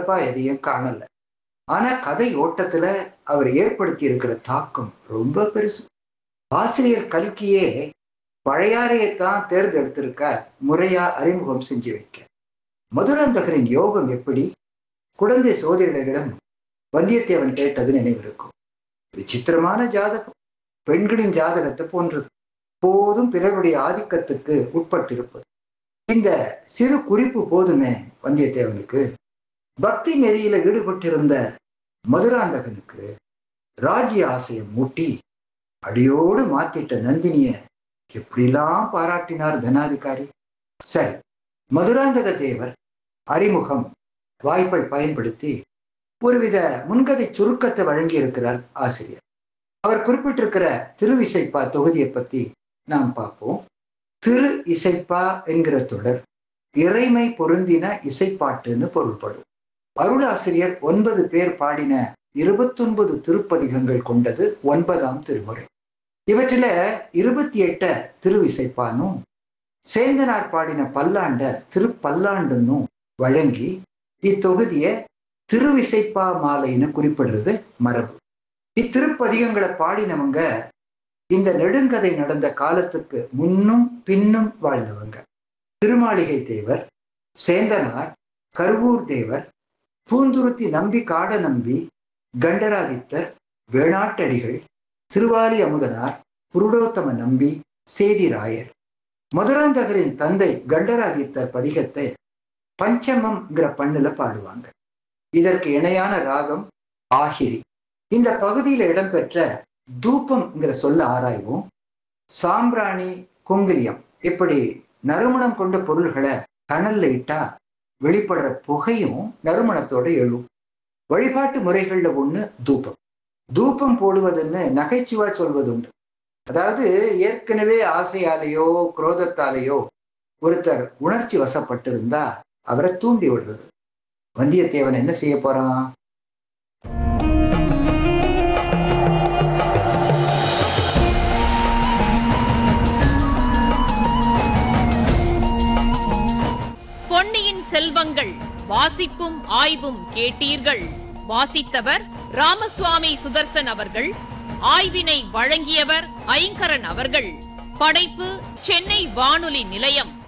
சிறப்பா எதையும் காணல ஆனா கதை ஓட்டத்துல அவர் ஏற்படுத்தி இருக்கிற தாக்கம் ரொம்ப பெருசு ஆசிரியர் கல்கியே பழையாறையைத்தான் தேர்ந்தெடுத்திருக்க முறையா அறிமுகம் செஞ்சு வைக்க மதுராந்தகரின் யோகம் எப்படி குழந்தை சோதரிடம் வந்தியத்தேவன் கேட்டது நினைவிருக்கும் விசித்திரமான ஜாதகம் பெண்களின் ஜாதகத்தை போன்றது போதும் பிறருடைய ஆதிக்கத்துக்கு உட்பட்டிருப்பது இந்த சிறு குறிப்பு போதுமே வந்தியத்தேவனுக்கு பக்தி நெறியில ஈடுபட்டிருந்த மதுராந்தகனுக்கு ராஜ்ய ஆசையை மூட்டி அடியோடு மாத்திட்ட நந்தினிய எப்படிலாம் பாராட்டினார் தனாதிகாரி சரி மதுராந்தக தேவர் அறிமுகம் வாய்ப்பை பயன்படுத்தி ஒருவித முன்கதை சுருக்கத்தை வழங்கி இருக்கிறார் ஆசிரியர் அவர் குறிப்பிட்டிருக்கிற திருவிசைப்பா தொகுதியை பத்தி நாம் பார்ப்போம் திரு இசைப்பா என்கிற தொடர் இறைமை பொருந்தின இசைப்பாட்டுன்னு பொருள்படும் அருளாசிரியர் ஒன்பது பேர் பாடின இருபத்தொன்பது திருப்பதிகங்கள் கொண்டது ஒன்பதாம் திருமுறை இவற்றில இருபத்தி எட்ட திருவிசைப்பானும் சேந்தனார் பாடின பல்லாண்ட திருப்பல்லாண்டுன்னும் வழங்கி இத்தொகுதிய திருவிசைப்பா மாலைன்னு குறிப்பிடுறது மரபு இத்திருப்பதிகங்களை பாடினவங்க இந்த நெடுங்கதை நடந்த காலத்துக்கு முன்னும் பின்னும் வாழ்ந்தவங்க திருமாளிகை தேவர் சேந்தனார் கருவூர் தேவர் பூந்துருத்தி நம்பி காட நம்பி கண்டராதித்தர் வேணாட்டடிகள் திருவாலி அமுதனார் புருடோத்தம நம்பி சேதிராயர் மதுராந்தகரின் தந்தை கண்டராதித்தர் பதிகத்தை பஞ்சமம்ங்கிற பண்ணுல பாடுவாங்க இதற்கு இணையான ராகம் ஆகிரி இந்த பகுதியில் இடம்பெற்ற தூப்பம்ங்கிற சொல்ல ஆராய்வோம் சாம்பிராணி குங்கிலியம் இப்படி நறுமணம் கொண்ட பொருள்களை கனல்ல இட்டா வெளிப்படுற புகையும் நறுமணத்தோட எழும் வழிபாட்டு முறைகள்ல ஒண்ணு தூபம் தூபம் போடுவதுன்னு நகைச்சுவா சொல்வது உண்டு அதாவது ஏற்கனவே ஆசையாலேயோ குரோதத்தாலேயோ ஒருத்தர் உணர்ச்சி வசப்பட்டிருந்தா அவரை தூண்டி விடுறது வந்தியத்தேவன் என்ன செய்ய போறான் பொன்னியின் செல்வங்கள் வாசிப்பும் ஆய்வும் கேட்டீர்கள் வாசித்தவர் ராமசுவாமி சுதர்சன் அவர்கள் ஆய்வினை வழங்கியவர் ஐங்கரன் அவர்கள் படைப்பு சென்னை வானொலி நிலையம்